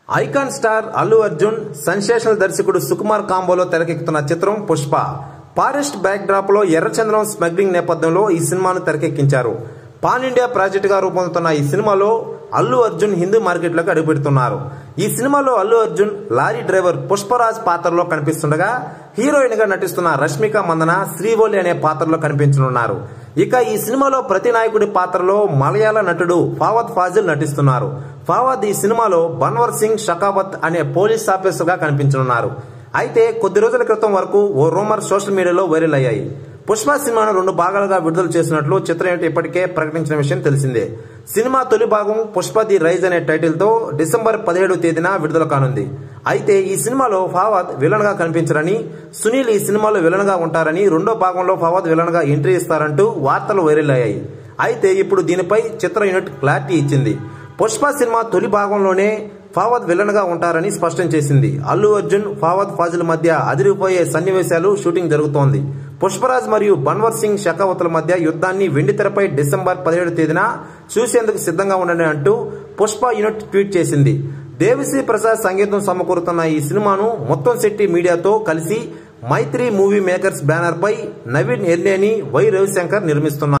icon star Allu Arjun sensational దర్శకుడు సుకుమార్ కాంబోలో తెరకెక్కుతున్న చిత్రం పుష్ప ఫారెస్ట్ బ్యాక్ డ్రాప్ లో ఎర్రచంద్రం స్మగ్లింగ్ నేపథ్యంలో ఈ సినిమాను తెరకెక్కించారు పాన్ ఇండియా ప్రాజెక్టుగా రూపొందుతున్న ఈ సినిమాలో అల్లు అర్జున్ హిందీ మార్కెట్లోకి అడుగుపెడుతున్నారు ఈ సినిమాలో అల్లు అర్జున్ లారీ డ్రైవర్ పుష్పరాజ్ పాత్రలో కనిపిస్తుండగా హీరోయిన్ గా నటిస్తున్న రష్మిక మందన శ్రీవోలి అనే పాత్రలో కనిపించనున్నారు ఇక ఈ సినిమాలో ప్రతి నాయకుడి పాత్రలో మలయాళ నటుడు ఫావద్ ఫాజిల్ నటిస్తున్నారు ఫావద్ ఈ సినిమాలో బన్వర్ సింగ్ షకావత్ అనే పోలీస్ ఆఫీసర్ గా కనిపించనున్నారు అయితే కొద్ది రోజుల క్రితం వరకు ఓ రూమర్ సోషల్ మీడియాలో వైరల్ అయ్యాయి పుష్ప సినిమాను రెండు భాగాలుగా విడుదల చేసినట్లు చిత్రం యూనిట్ ఇప్పటికే ప్రకటించిన విషయం తెలిసిందే సినిమా తొలి భాగం పుష్ప ది రైజ్ అనే టైటిల్ తో డిసెంబర్ పదిహేడు తేదీన విడుదల కానుంది అయితే ఈ సినిమాలో ఫావాద్ విలన్ గా కనిపించరని సునీల్ ఈ సినిమాలో విలన్ గా ఉంటారని రెండో భాగంలో ఫావాద్ విలన్ గా ఎంట్రీ ఇస్తారంటూ వార్తలు వైరల్ అయ్యాయి అయితే ఇప్పుడు దీనిపై చిత్ర యూనిట్ క్లారిటీ ఇచ్చింది పుష్ప సినిమా తొలి భాగంలోనే ఫావద్ విలన్ గా ఉంటారని స్పష్టం చేసింది అల్లు అర్జున్ ఫావద్ ఫాజిల్ మధ్య అదిరిపోయే సన్నివేశాలు షూటింగ్ జరుగుతోంది పుష్పరాజ్ మరియు బన్వర్ సింగ్ షకావతుల మధ్య యుద్ధాన్ని వెండితెరపై డిసెంబర్ పదిహేడు తేదీన చూసేందుకు సిద్ధంగా ఉండండి అంటూ పుష్ప యూనిట్ ట్వీట్ చేసింది దేవిశ్రీ ప్రసాద్ సంగీతం సమకూరుతున్న ఈ సినిమాను మొత్తం శెట్టి మీడియాతో కలిసి మైత్రి మూవీ మేకర్స్ బ్యానర్ పై నవీన్ ఎర్నేని వై రవిశంకర్ నిర్మిస్తున్నారు